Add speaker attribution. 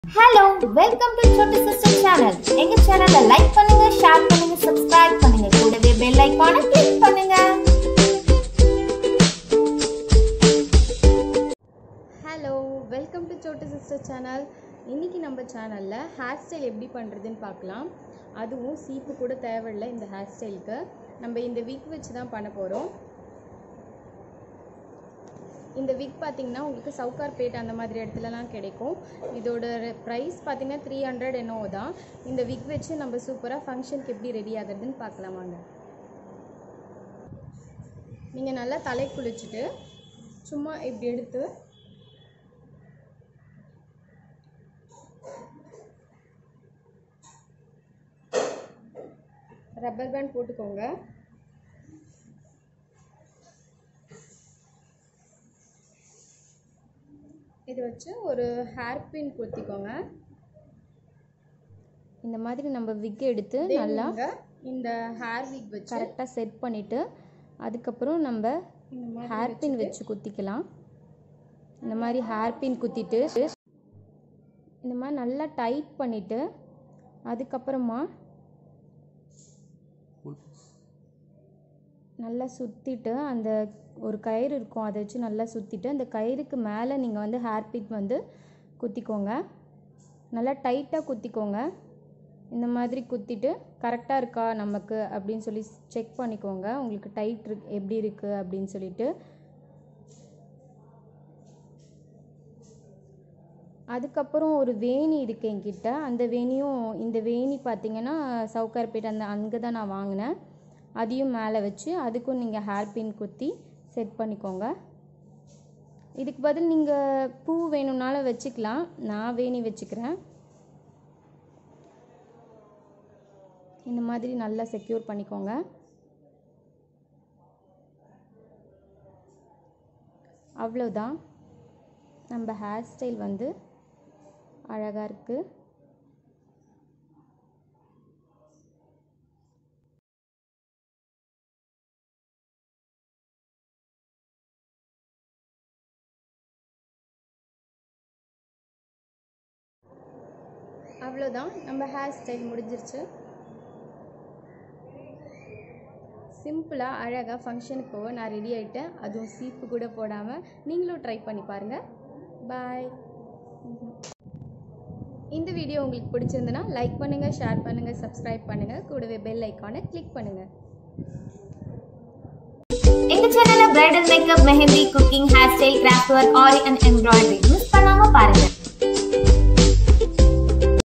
Speaker 1: hello welcome to Chotu sister channel எங்க சேனலை like பண்ணுங்க ஷேர் பண்ணுங்க சப்ஸ்கிரைப் பண்ணுங்க கூடவே பெல் ஐகானை கிளிக் பண்ணுங்க
Speaker 2: hello welcome to Chotu sister channel இன்றைக்கி நம்ம சேனலில் ஹேர் ஸ்டைல் எப்படி பண்ணுறதுன்னு பார்க்கலாம் அதுவும் சீப்பு கூட தேவையில்லை இந்த ஹேர் ஸ்டைலுக்கு நம்ம இந்த விக் வச்சு தான் பண்ண போகிறோம் இந்த விக் பார்த்தீங்கன்னா உங்களுக்கு சவுகார்பேட் அந்த மாதிரி இடத்துலலாம் கிடைக்கும் இதோட ப்ரைஸ் பார்த்தீங்கன்னா த்ரீ ஹண்ட்ரட் என்னவோ தான் இந்த விக் வச்சு நம்ம சூப்பராக ஃபங்க்ஷனுக்கு எப்படி ரெடி ஆகுறதுன்னு பார்க்கலாம் வாங்க நீங்கள் நல்லா தலை குளிச்சுட்டு சும்மா இப்படி எடுத்து ரப்பர் பேண்ட் போட்டுக்கோங்க இது வச்சு ஒரு ஹேர் பின் குத்திக்கோங்க இந்த மாதிரி நம்ம விக் எடுத்து நல்லா இந்த ஹேர் விக் வச்சு கரெக்டாக செட் பண்ணிவிட்டு அதுக்கப்புறம் நம்ம ஹேர் பின் வச்சு குத்திக்கலாம் இந்த மாதிரி ஹேர் பின் குத்திட்டு இந்த மாதிரி நல்லா டைட் பண்ணிவிட்டு அதுக்கப்புறமா நல்லா சுற்றிட்டு அந்த ஒரு கயிறு இருக்கும் அதை வச்சு நல்லா சுற்றிட்டு அந்த கயிறுக்கு மேலே நீங்கள் வந்து ஹேர் பின் வந்து குத்திக்கோங்க நல்லா டைட்டாக குத்திக்கோங்க இந்த மாதிரி குத்திட்டு கரெக்டாக இருக்கா நமக்கு அப்படின்னு சொல்லி செக் பண்ணிக்கோங்க உங்களுக்கு டைட் இருக்கு எப்படி இருக்குது அப்படின்னு சொல்லிட்டு அதுக்கப்புறம் ஒரு வேணி இருக்கு என்கிட்ட அந்த வேணியும் இந்த வேணி பார்த்தீங்கன்னா சவுகார்பேட் அந்த அங்கே தான் நான் வாங்கினேன் அதையும் மேலே வச்சு அதுக்கும் நீங்கள் ஹேர் பின் குத்தி செட் பண்ணிக்கோங்க இதுக்கு பதில் நீங்கள் பூ வேணும்னாலும் வச்சுக்கலாம் நான் வேணி வச்சுக்கிறேன் இந்த மாதிரி நல்லா செக்யூர் பண்ணிக்கோங்க அவ்வளோதான் நம்ம ஹேர் ஸ்டைல் வந்து அழகாக இருக்குது அவ்வளோதான் நம்ம ஹேர் ஸ்டைல் முடிஞ்சிருச்சு சிம்பிளாக அழகாக ஃபங்க்ஷனுக்கு போக நான் ரெடி ஆகிட்டேன் அதுவும் சீப்பு கூட போடாமல் நீங்களும் ட்ரை பண்ணி பாருங்கள் பாய் இந்த வீடியோ உங்களுக்கு பிடிச்சிருந்துன்னா லைக் பண்ணுங்கள் ஷேர் பண்ணுங்கள் சப்ஸ்கிரைப் பண்ணுங்கள் கூடவே பெல் ஐக்கானை கிளிக் பண்ணுங்கள்
Speaker 1: எங்க சேனல்ல bridal makeup mehndi cooking hair style craft work aari and embroidery miss பண்ணாம பாருங்க